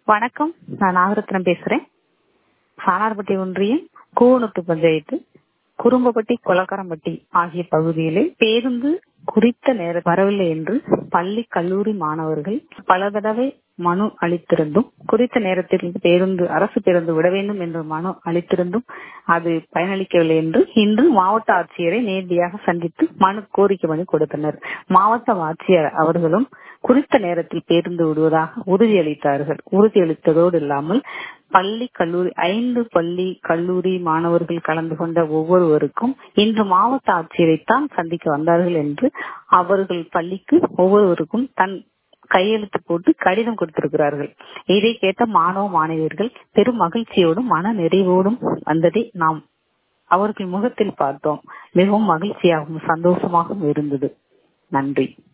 வணக்கம் நான் நாகரத்னம் பேசுறேன் சானார்பட்டி ஒன்றியம் கூவனூத்து பஞ்சாயத்து குறும்பப்பட்டி கொலக்கரம்பட்டி ஆகிய பகுதிகளில் பேருந்து குறித்த நேரம் வரவில்லை என்று பள்ளி கல்லூரி மாணவர்கள் பல தடவை மனு அளித்திருந்தும் குறித்த நேரத்தில் பேருந்து அரசு பேருந்து விட வேண்டும் என்று மனு அளித்திருந்தும் அது பயனளிக்கவில்லை என்று இன்று மாவட்ட ஆட்சியரை நேரடியாக சந்தித்து மனு கோரிக்கை மனு கொடுத்தனர் மாவட்ட ஆட்சியர் அவர்களும் குறித்த நேரத்தில் பேருந்து விடுவதாக உறுதியளித்தார்கள் உறுதியளித்ததோடு இல்லாமல் பள்ளி கல்லூரி ஐந்து பள்ளி கல்லூரி மாணவர்கள் கலந்து கொண்ட ஒவ்வொருவருக்கும் இன்று மாவட்ட ஆட்சியரைத்தான் சந்திக்க வந்தார்கள் என்று அவர்கள் பள்ளிக்கு ஒவ்வொருவருக்கும் தன் கையெழுத்து போட்டு கடிதம் கொடுத்திருக்கிறார்கள் இதை கேட்ட மாணவ மாணவியர்கள் பெரும் மகிழ்ச்சியோடும் மன நிறைவோடும் வந்ததை நாம் அவர்கள் முகத்தில் பார்த்தோம் மிகவும் மகிழ்ச்சியாகவும் சந்தோஷமாகவும் இருந்தது நன்றி